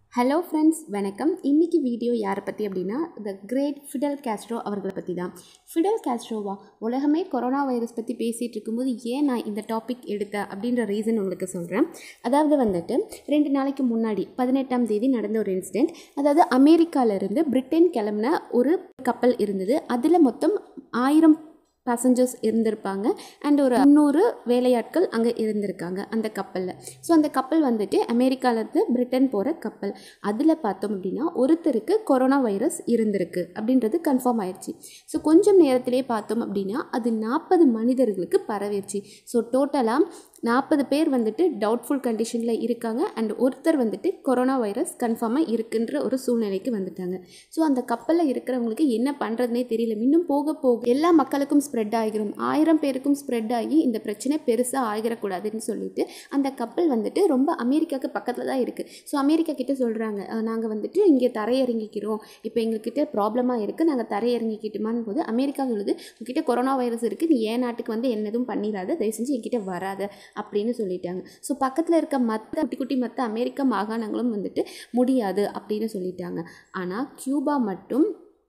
hello friends வணக்கம் இன்றைக்கி video யாரை பற்றி அப்படின்னா த கிரேட் ஃபிடல் கேஸ்ட்ரோ அவர்களை பற்றி தான் ஃபிடல் கேஸ்ட்ரோவா உலகமே கொரோனா வைரஸ் பற்றி பேசிகிட்டு இருக்கும்போது ஏன் நான் இந்த டாபிக் எடுத்தேன் அப்படின்ற ரீசன் உங்களுக்கு சொல்கிறேன் அதாவது வந்துட்டு ரெண்டு நாளைக்கு முன்னாடி பதினெட்டாம் தேதி நடந்த ஒரு இன்சிடெண்ட் அதாவது அமெரிக்காவிலேருந்து பிரிட்டன் கிளம்புன ஒரு கப்பல் இருந்தது அதில் மொத்தம் ஆயிரம் பேசஞ்சர்ஸ் இருந்திருப்பாங்க அண்ட் ஒரு முந்நூறு வேலையாட்கள் அங்கே இருந்திருக்காங்க அந்த கப்பலில் ஸோ அந்த கப்பல் வந்துட்டு அமெரிக்காவிலேருந்து பிரிட்டன் போகிற கப்பல் அதில் பார்த்தோம் அப்படின்னா ஒருத்தருக்கு கொரோனா வைரஸ் இருந்திருக்கு அப்படின்றது கன்ஃபார்ம் ஆயிடுச்சு ஸோ கொஞ்சம் நேரத்திலே பார்த்தோம் அப்படின்னா அது நாற்பது மனிதர்களுக்கு பரவிடுச்சு ஸோ டோட்டலாக நாற்பது பேர் வந்துட்டு டவுட்ஃபுல் கண்டிஷனில் இருக்காங்க அண்ட் ஒருத்தர் வந்துட்டு கொரோனா வைரஸ் கன்ஃபார்மாக இருக்குன்ற ஒரு சூழ்நிலைக்கு வந்துட்டாங்க ஸோ அந்த கப்பலில் இருக்கிறவங்களுக்கு என்ன பண்ணுறதுனே தெரியல இன்னும் போக போக எல்லா மக்களுக்கும் ஸ்ப்ரெட் ஆகிரும் ஆயிரம் பேருக்கும் ஸ்ப்ரெட் ஆகி இந்த பிரச்சனை பெருசாக ஆகிடக்கூடாதுன்னு சொல்லிட்டு அந்த கப்பல் வந்துட்டு ரொம்ப அமெரிக்காவுக்கு பக்கத்தில் தான் இருக்குது ஸோ அமெரிக்கா கிட்ட சொல்கிறாங்க நாங்கள் வந்துட்டு இங்கே தரையிறங்கிக்கிறோம் இப்போ எங்ககிட்ட ப்ராப்ளமாக இருக்குது நாங்கள் தரையிறங்கிக்கிட்டுமான்னு போது அமெரிக்கா சொல்லுது உங்ககிட்ட கொரோனா வைரஸ் இருக்குது நீ ஏன் நாட்டுக்கு வந்து என்னதும் பண்ணிடாத தயவு செஞ்சு என்கிட்ட வராத அப்படின்னு சொல்லிட்டாங்க ஸோ பக்கத்தில் இருக்க மற்ற குட்டி குட்டி மற்ற அமெரிக்க மாகாணங்களும் வந்துட்டு முடியாது அப்படின்னு சொல்லிட்டாங்க ஆனால் கியூபா மட்டும்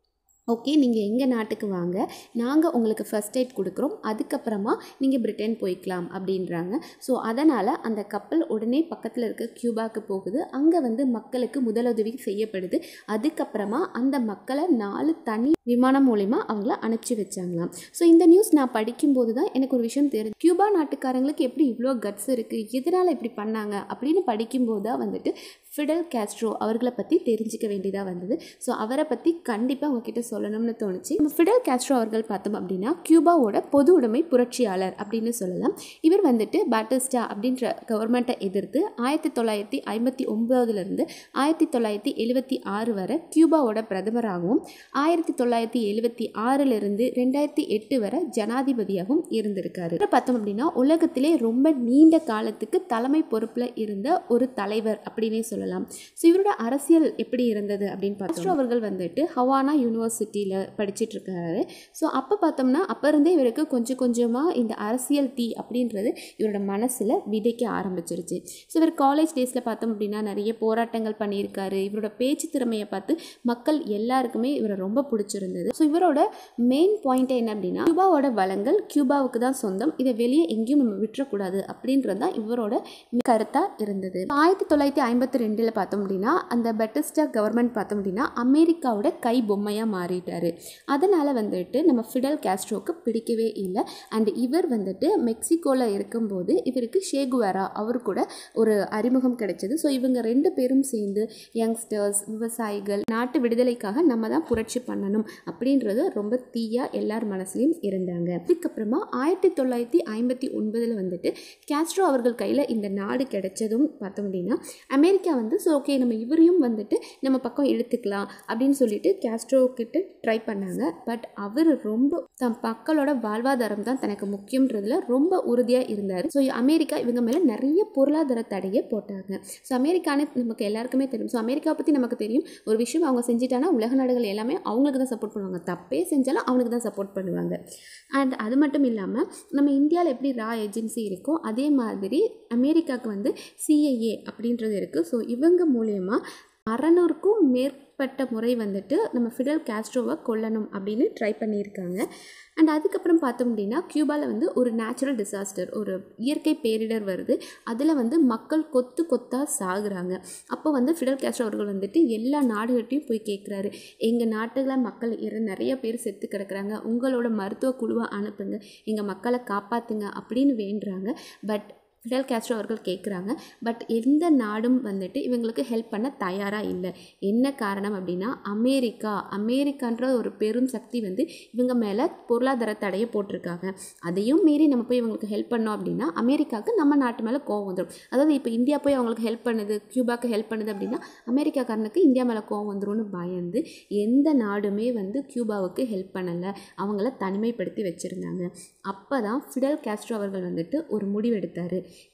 ஓகே நீங்கள் எங்கள் நாட்டுக்கு வாங்க நாங்கள் உங்களுக்கு ஃபஸ்ட் எய்ட் கொடுக்குறோம் அதுக்கப்புறமா நீங்கள் பிரிட்டன் போய்க்கலாம் அப்படின்றாங்க ஸோ அதனால் அந்த கப்பல் உடனே பக்கத்தில் இருக்க கியூபாக்கு போகுது அங்கே வந்து மக்களுக்கு முதலுதவி செய்யப்படுது அதுக்கப்புறமா அந்த மக்களை நாலு தனி விமானம் மூலிமா அவங்கள அனுப்பிச்சி வச்சாங்களாம் ஸோ இந்த நியூஸ் நான் படிக்கும்போது தான் எனக்கு ஒரு விஷயம் தெரியும் கியூபா நாட்டுக்காரங்களுக்கு எப்படி இவ்வளோ கட்ஸ் இருக்குது எதனால் இப்படி பண்ணாங்க அப்படின்னு படிக்கும்போது தான் வந்துட்டு ஃபிடல் கேஸ்ட்ரோ அவர்களை பற்றி தெரிஞ்சிக்க வேண்டியதாக வந்தது ஸோ அவரை பற்றி கண்டிப்பாக உங்ககிட்ட சொல்லணும்னு தோணுச்சு நம்ம ஃபிடல் கேஸ்ட்ரோ அவர்கள் பார்த்தோம் அப்படின்னா கியூபாவோட பொது உடைமை புரட்சியாளர் அப்படின்னு சொல்லலாம் இவர் வந்துட்டு பேட்டிஸ்டா அப்படின்ற கவர்மெண்ட்டை எதிர்த்து ஆயிரத்தி தொள்ளாயிரத்தி ஐம்பத்தி ஒம்போதுலேருந்து ஆயிரத்தி தொள்ளாயிரத்தி எழுபத்தி ஆறு வரை கியூபாவோட பிரதமராகவும் ஆயிரத்தி தொள்ளாயிரத்தி எழுபத்தி ஆறிலிருந்து ரெண்டாயிரத்தி எட்டு வரை ஜனாதிபதியாகவும் இருந்திருக்காரு இவரை பார்த்தோம் அப்படின்னா உலகத்திலே ரொம்ப நீண்ட காலத்துக்கு தலைமை பொறுப்பில் இருந்த ஒரு தலைவர் அப்படின்னே சொல்லலாம் ஸோ இவரோட அரசியல் எப்படி இருந்தது அப்படின்னு பார்த்தோம் அவர்கள் வந்துட்டு ஹவானா யூனிவர்சிட்டியில் படிச்சுட்டு இருக்காரு ஸோ அப்போ பார்த்தோம்னா அப்போ இருந்தே இவருக்கு கொஞ்சம் கொஞ்சமாக இந்த அரசியல் தீ அப்படின்றது இவரோட மனசில் விதைக்க ஆரம்பிச்சிருச்சு ஸோ இவர் காலேஜ் டேஸில் பார்த்தோம் அப்படின்னா நிறைய போராட்டங்கள் பண்ணியிருக்காரு இவரோட பேச்சு திறமையை பார்த்து மக்கள் எல்லாருக்குமே இவரை ரொம்ப பிடிச்சிருந்தது ஸோ இவரோட மெயின் பாயிண்ட் என்ன அப்படின்னா கியூபாவோட வளங்கள் கியூபாவுக்கு தான் சொந்தம் இதை வெளியே எங்கேயும் நம்ம விட்டுறக்கூடாது அப்படின்றது தான் இவரோட கருத்தாக இருந்தது ஆயிரத்தி தொள்ளாயிரத்தி ஐம்பத்தி ரெண்டில் பார்த்தோம் அப்படின்னா அந்த பெட்டஸ்டா கவர்மெண்ட் பார்த்தோம் அப்படின்னா அமெரிக்காவோட கை பொம்மையாக மாறிட்டார் அதனால் வந்துட்டு நம்ம ஃபிடல் கேஸ்ட்ரோக்கு பிடிக்கவே இல்லை அண்ட் இவர் வந்துட்டு மெக்சிகோவில் இருக்கும்போது இவருக்கு ஷேகுவேரா அவர் கூட ஒரு அறிமுகம் கிடைச்சது ஸோ இவங்க ரெண்டு பேரும் சேர்ந்து யங்ஸ்டர்ஸ் விவசாயிகள் நாட்டு விடுதலைக்காக நம்ம தான் புரட்சி பண்ணணும் அப்படின்றது ரொம்ப தீயாக எல்லார் மனசுலையும் இருந்தாங்க அதுக்கப்புறமா ஆயிரத்தி தொள்ளாயிரத்தி ஐம்பத்தி ஒன்பதில் வந்துட்டு கேஸ்ட்ரோ அவர்கள் கையில் இந்த நாடு கிடைச்சதும் பார்த்தோம் அப்படின்னா அமெரிக்கா வந்து ஸோ ஓகே நம்ம இவரையும் வந்துட்டு நம்ம பக்கம் இழுத்துக்கலாம் அப்படின்னு சொல்லிட்டு கேஸ்ட்ரோ கிட்ட ட்ரை பண்ணாங்க பட் அவர் ரொம்ப தம் மக்களோட வாழ்வாதாரம் தான் தனக்கு முக்கியன்றதுல ரொம்ப உறுதியாக இருந்தார் ஸோ அமெரிக்கா இவங்க மேலே நிறைய பொருளாதார தடையை போட்டாங்க ஸோ அமெரிக்கானே நமக்கு எல்லாருக்குமே தெரியும் ஸோ அமெரிக்கா பற்றி நமக்கு தெரியும் ஒரு விஷயம் அவங்க செஞ்சிட்டானா உலக நாடுகள் எல்லாமே அவங்களுக்கு தான் சப்போர்ட் பண்ணுவாங்க தப்பே செஞ்சாலும் அவனுக்கு தான் சப்போர்ட் பண்ணுவாங்க அண்ட் அது மட்டும் இல்லாமல் நம்ம இந்தியாவில் எப்படி ரா ஏஜென்சி இருக்கோ அதே மாதிரி அமெரிக்காவுக்கு வந்து சிஐஏ அப்படின்றது இருக்குது ஸோ இவங்க மூலயமா அறநூறுக்கும் மேற்பட்ட முறை வந்துட்டு நம்ம ஃபிடல் கேஸ்ட்ரோவை கொல்லணும் அப்படின்னு ட்ரை பண்ணியிருக்காங்க அண்ட் அதுக்கப்புறம் பார்த்தோம் அப்படின்னா கியூபாவில் வந்து ஒரு நேச்சுரல் டிசாஸ்டர் ஒரு இயற்கை பேரிடர் வருது அதில் வந்து மக்கள் கொத்து கொத்தாக சாகுறாங்க அப்போ வந்து ஃபிடல் கேஸ்ட்ரோ அவர்கள் வந்துட்டு எல்லா நாடுகள்ட்டையும் போய் கேட்குறாரு எங்கள் நாட்டில் மக்கள் இற நிறைய பேர் செத்து கிடக்குறாங்க உங்களோட மருத்துவ குழுவை அனுப்புங்க எங்கள் மக்களை காப்பாற்றுங்க அப்படின்னு வேண்டுறாங்க பட் ஃபிடல் கேஸ்ட்ரோ அவர்கள் கேட்குறாங்க பட் எந்த நாடும் வந்துட்டு இவங்களுக்கு ஹெல்ப் பண்ண தயாராக இல்லை என்ன காரணம் அப்படின்னா அமெரிக்கா அமெரிக்கான்ற ஒரு பெரும் சக்தி வந்து இவங்க மேலே பொருளாதார தடையை போட்டிருக்காங்க அதையும் மீறி நம்ம போய் இவங்களுக்கு ஹெல்ப் பண்ணோம் அப்படின்னா அமெரிக்காவுக்கு நம்ம நாட்டு மேலே கோவம் வந்துடும் அதாவது இப்போ இந்தியா போய் அவங்களுக்கு ஹெல்ப் பண்ணுது கியூபாக்கு ஹெல்ப் பண்ணுது அப்படின்னா அமெரிக்காக்காரனுக்கு இந்தியா மேலே கோவம் வந்துரும்னு பயந்து எந்த நாடுமே வந்து கியூபாவுக்கு ஹெல்ப் பண்ணலை அவங்கள தனிமைப்படுத்தி வச்சுருந்தாங்க அப்போ தான் ஃபிடல் கேஸ்ட்ரோ அவர்கள் வந்துட்டு ஒரு முடிவெடுத்தார்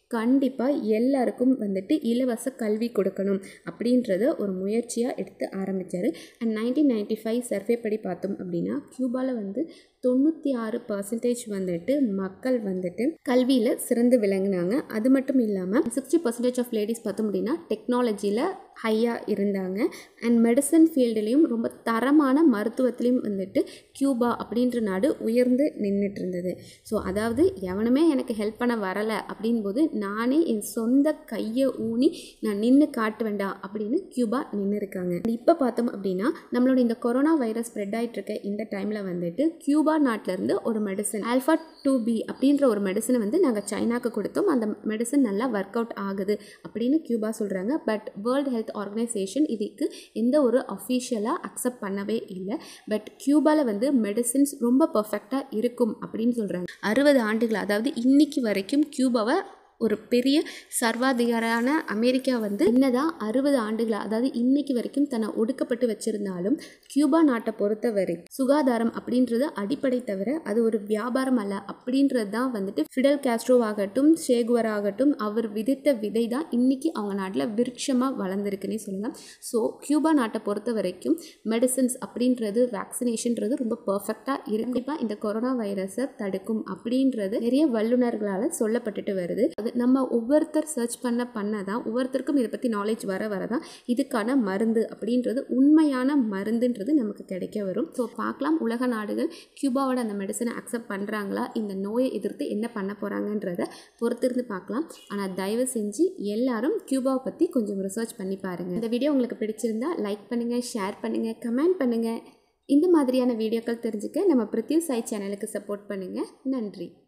கண்டிப்பாக எல்லாருக்கும் வந்துட்டு இலவச கல்வி கொடுக்கணும் அப்படின்றத ஒரு முயற்சியாக எடுத்து ஆரம்பித்தார் and nineteen ninety five survey படி பார்த்தோம் அப்படின்னா கியூபாவில் வந்து தொண்ணூற்றி ஆறு பர்சன்டேஜ் வந்துட்டு மக்கள் வந்துட்டு கல்வியில் சிறந்து விளங்குனாங்க அது மட்டும் இல்லாமல் சிக்ஸ்டி பர்சன்டேஜ் ஆஃப் லேடிஸ் பார்த்தோம் அப்படின்னா டெக்னாலஜியில் ஹையாக இருந்தாங்க அண்ட் மெடிசன் ஃபீல்டுலேயும் ரொம்ப தரமான மருத்துவத்திலையும் வந்துட்டு கியூபா அப்படின்ற நாடு உயர்ந்து நின்றுட்டு இருந்தது ஸோ அதாவது எவனுமே எனக்கு ஹெல்ப் பண்ண வரலை அப்படின்போது நானே என் சொந்த கையை ஊனி நான் நின்று காட்ட வேண்டாம் அப்படின்னு கியூபா நின்று இருக்காங்க இப்போ பார்த்தோம் அப்படின்னா நம்மளோட இந்த கொரோனா வைரஸ் ஸ்ப்ரெட் ஆகிட்டு இருக்க இந்த டைமில் வந்துட்டு கியூபா நாட்டிலேருந்து ஒரு மெடிசன் ஆல்ஃபா டூ பி அப்படின்ற ஒரு மெடிசனை வந்து நாங்கள் சைனாக்கு கொடுத்தோம் அந்த மெடிசன் நல்லா ஒர்க் அவுட் ஆகுது அப்படின்னு கியூபா சொல்கிறாங்க பட் வேர்ல்டு ஹெல்த் ஆர்கனைசேஷன் இதுக்கு எந்த ஒரு அஃபீஷியலாக அக்செப்ட் பண்ணவே இல்லை பட் கியூபாவில் வந்து மெடிசின்ஸ் ரொம்ப பர்ஃபெக்டாக இருக்கும் அப்படின்னு சொல்கிறாங்க அறுபது ஆண்டுகள் அதாவது இன்னைக்கு வரைக்கும் கியூபாவை ஒரு பெரிய சர்வாதிகாரான அமெரிக்கா வந்து என்னதான் அறுபது ஆண்டுகளா அதாவது இன்னைக்கு வரைக்கும் தன்னை ஒடுக்கப்பட்டு வச்சிருந்தாலும் கியூபா நாட்டை பொறுத்தவரை சுகாதாரம் அப்படின்றது அடிப்படை தவிர அது ஒரு வியாபாரம் அல்ல அப்படின்றது தான் வந்துட்டு ஃபிடல் காஸ்ட்ரோ ஆகட்டும் ஷேகுவர் ஆகட்டும் அவர் விதைத்த விதை தான் இன்னைக்கு அவங்க நாட்டில் விருட்சமாக வளர்ந்துருக்குன்னே சொல்லலாம் ஸோ கியூபா நாட்டை பொறுத்த வரைக்கும் மெடிசன்ஸ் அப்படின்றது வேக்சினேஷன்றது ரொம்ப பர்ஃபெக்டாக கண்டிப்பாக இந்த கொரோனா வைரஸை தடுக்கும் அப்படின்றது நிறைய வல்லுநர்களால் சொல்லப்பட்டுட்டு வருது அது நம்ம ஒவ்வொருத்தர் சர்ச் பண்ண பண்ண தான் ஒவ்வொருத்தருக்கும் இதை பற்றி நாலேஜ் வர வர தான் இதுக்கான மருந்து அப்படின்றது உண்மையான மருந்துன்றது நமக்கு கிடைக்க வரும் ஸோ பார்க்கலாம் உலக நாடுகள் கியூபாவோட அந்த மெடிசனை அக்செப்ட் பண்ணுறாங்களா இந்த நோயை எதிர்த்து என்ன பண்ண போகிறாங்கன்றத பொறுத்திருந்து பார்க்கலாம் ஆனால் தயவு செஞ்சு எல்லாரும் கியூபாவை பற்றி கொஞ்சம் ரிசர்ச் பண்ணி பாருங்கள் இந்த வீடியோ உங்களுக்கு பிடிச்சிருந்தா லைக் பண்ணுங்கள் ஷேர் பண்ணுங்கள் கமெண்ட் பண்ணுங்கள் இந்த மாதிரியான வீடியோக்கள் தெரிஞ்சுக்க நம்ம பிரித்யூ சாய் சேனலுக்கு சப்போர்ட் பண்ணுங்கள் நன்றி